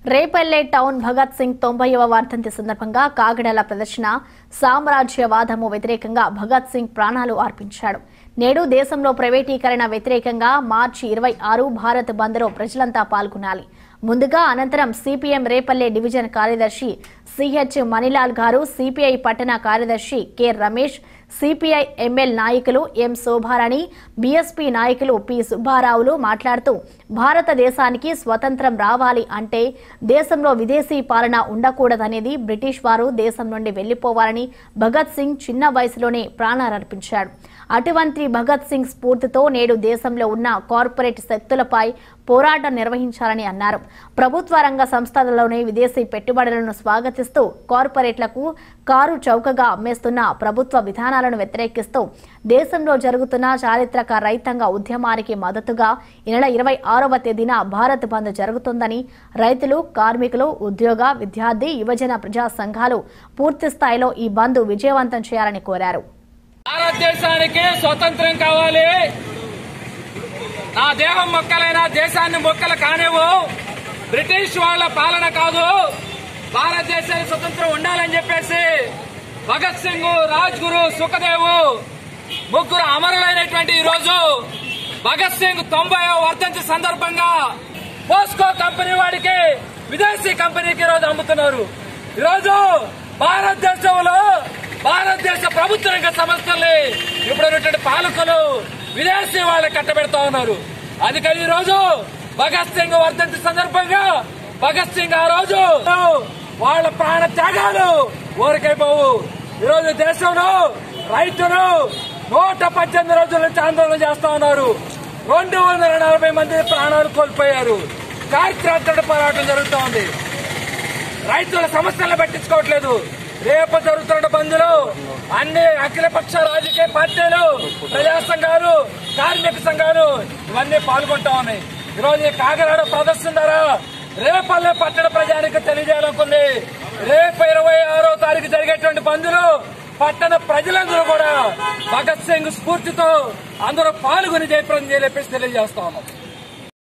Repalle town Bhagat Singh తొంభైవ వర్ధంతి సందర్భంగా కాగడాల ప్రదర్శన సామ్రాజ్యవాదము వ్యతిరేకంగా భగత్ సింగ్ ప్రాణాలు అర్పించాడు నేడు దేశంలో ప్రైవేటీకరణ వ్యతిరేకంగా మార్చి ఇరవై ఆరు భారత్ బంద్లో ప్రజలంతా పాల్గొనాలి ముందుగా అనంతరం సిపిఎం రేపల్లె డివిజన్ కార్యదర్శి సిహెచ్ మణిలాల్ గారు సిపిఐ పట్టణ కార్యదర్శి కె రమేష్ సిపిఐ ఎంఎల్ నాయకులు ఎం శోభారాణి బీఎస్పీ నాయకులు పి సుబ్బారావులు మాట్లాడుతూ భారతదేశానికి స్వతంత్రం రావాలి అంటే దేశంలో విదేశీ పాలన ఉండకూడదనేది బ్రిటిష్ వారు దేశం నుండి వెళ్లిపోవాలని భగత్ సింగ్ చిన్న వయసులోనే ప్రాణాలర్పించాడు అటువంటి భగత్ సింగ్ స్ఫూర్తితో నేడు దేశంలో ఉన్న కార్పొరేట్ శక్తులపై పోరాటం నిర్వహించాలని అన్నారు ప్రభుత్వ రంగ సంస్థలలోని విదేశీ పెట్టుబడులను స్వాగతిస్తూ కార్పొరేట్లకు కారు చౌకగా అమ్మేస్తున్న ప్రభుత్వ విధానాలను వ్యతిరేకిస్తూ దేశంలో జరుగుతున్న చారిత్రక రైతాంగ ఉద్యమానికి మద్దతుగా ఈ నెల ఇరవై ఆరవ తేదీన భారత్ బంద్ జరుగుతుందని రైతులు కార్మికులు ఉద్యోగ విద్యార్థి యువజన ప్రజా సంఘాలు పూర్తి స్థాయిలో ఈ బంద్ విజయవంతం చేయాలని కోరారు భారతదేశానికి స్వతంత్రం కావాలి నా దేహం మొక్కలైన దేశాన్ని మొక్కలు కానివ్వు బ్రిటిష్ వాళ్ళ పాలన కాదు భారతదేశానికి స్వతంత్రం ఉండాలని చెప్పేసి భగత్ సింగ్ రాజ్ గురు సుఖదేవు ముగ్గురు అమరులైనటువంటి ఈ రోజు భగత్ సింగ్ తొంభై వర్ధంతి సందర్భంగా పోస్కో కంపెనీ వాడికి విదేశీ కంపెనీకి ఈ రోజు అమ్ముతున్నారు ఈరోజు భారతదేశంలో భారతదేశ ప్రభుత్వ రంగ సంస్థల్ని ఇప్పుడు ఉన్నటువంటి పాలకులు విదేశీ వాళ్ళకి కట్టబెడతా ఉన్నారు అందుకని ఈ రోజు భగత్ సింగ్ వర్ధంతి సందర్భంగా భగత్ సింగ్ ఆ రోజు వాళ్ళ ప్రాణ త్యాగాలు ఊరికైపోవు ఈ రోజు దేశంలో రైతులు నూట పద్దెనిమిది రోజుల నుంచి ఆందోళన చేస్తా ఉన్నారు రెండు వందల నలభై మంది ప్రాణాలు కోల్పోయారు చారిత్రాత్మక పోరాటం జరుగుతూ ఉంది రైతుల సమస్యలను పట్టించుకోవట్లేదు రేపు జరుగుతున్న బంధులు అన్ని అఖిలపక్ష రాజకీయ పార్టీలు ప్రజా సంఘాలు కార్మిక సంఘాలు ఇవన్నీ పాల్గొంటా ఉన్నాయి ఈరోజు ఈ కాకినాడ ప్రదర్శన ద్వారా రేపల్లె పట్టణ ప్రజానికి తెలియజేయాలనుకుంది రేపు ఇరవై ఆరో తారీఖు జరిగేటువంటి బంధులు పట్టణ ప్రజలందరూ కూడా భగత్ సింగ్ స్ఫూర్తితో అందరూ పాల్గొని జయప్రదం చెప్పేసి తెలియజేస్తా ఉన్నాం